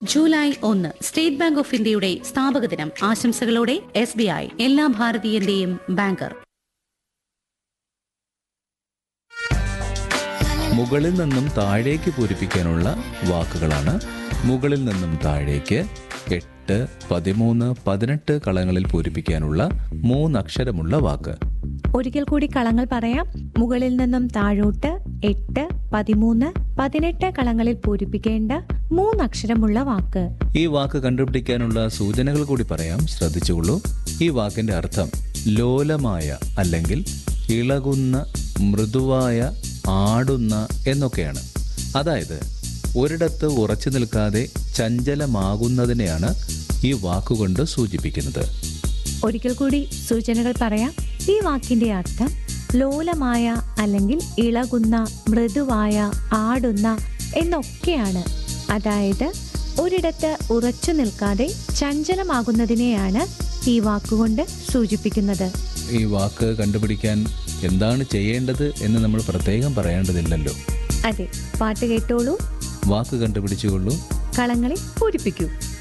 July ഒന്ന് state bank of ഇന്ത്യയുടെ സ്ഥാപക ദിനം ആശംസകളോടെ എസ് ബി ഐ എല്ലാ ഭാരതീയന്റെയും ബാങ്കർ മുകളിൽ നിന്നും താഴേക്ക് പൂരിപ്പിക്കാനുള്ള വാക്കുകളാണ് മുകളിൽ നിന്നും താഴേക്ക് എട്ട് പതിമൂന്ന് പതിനെട്ട് കളങ്ങളിൽ പൂരിപ്പിക്കാനുള്ള മൂന്നക്ഷരമുള്ള വാക്ക് ഒരിക്കൽ കൂടി കളങ്ങൾ പറയാം മുകളിൽ നിന്നും താഴോട്ട് എട്ട് പതിമൂന്ന് പതിനെട്ട് കളങ്ങളിൽ പൂരിപ്പിക്കേണ്ട മൂന്നക്ഷരമുള്ള വാക്ക് ഈ വാക്ക് കണ്ടുപിടിക്കാനുള്ള സൂചനകൾ കൂടി പറയാം ശ്രദ്ധിച്ചുകൊള്ളൂ ഈ വാക്കിന്റെ അർത്ഥം ലോലമായ അല്ലെങ്കിൽ ഇളകുന്ന മൃദുവായ ആടുന്ന എന്നൊക്കെയാണ് അതായത് ഒരിടത്ത് ഉറച്ചു നിൽക്കാതെ ചഞ്ചലമാകുന്നതിനെയാണ് ഈ വാക്കുകൊണ്ട് സൂചിപ്പിക്കുന്നത് ഒരിക്കൽ കൂടി സൂചനകൾ പറയാം ഈ വാക്കിന്റെ അർത്ഥം ലോലമായ അല്ലെങ്കിൽ ഇളകുന്ന മൃദുവായ ആടുന്ന എന്നൊക്കെയാണ് അതായത് ഒരിടത്ത് ഉറച്ചു നിൽക്കാതെ ചഞ്ചലമാകുന്നതിനെയാണ് ഈ വാക്കുകൊണ്ട് സൂചിപ്പിക്കുന്നത് ഈ വാക്ക് കണ്ടുപിടിക്കാൻ എന്താണ് ചെയ്യേണ്ടത് എന്ന് നമ്മൾ പ്രത്യേകം പറയേണ്ടതില്ലല്ലോ അതെ പാട്ട് കേട്ടോളൂ വാക്ക് കണ്ടുപിടിച്ചുകൊള്ളൂ കളങ്ങളിൽ പൂരിപ്പിക്കൂ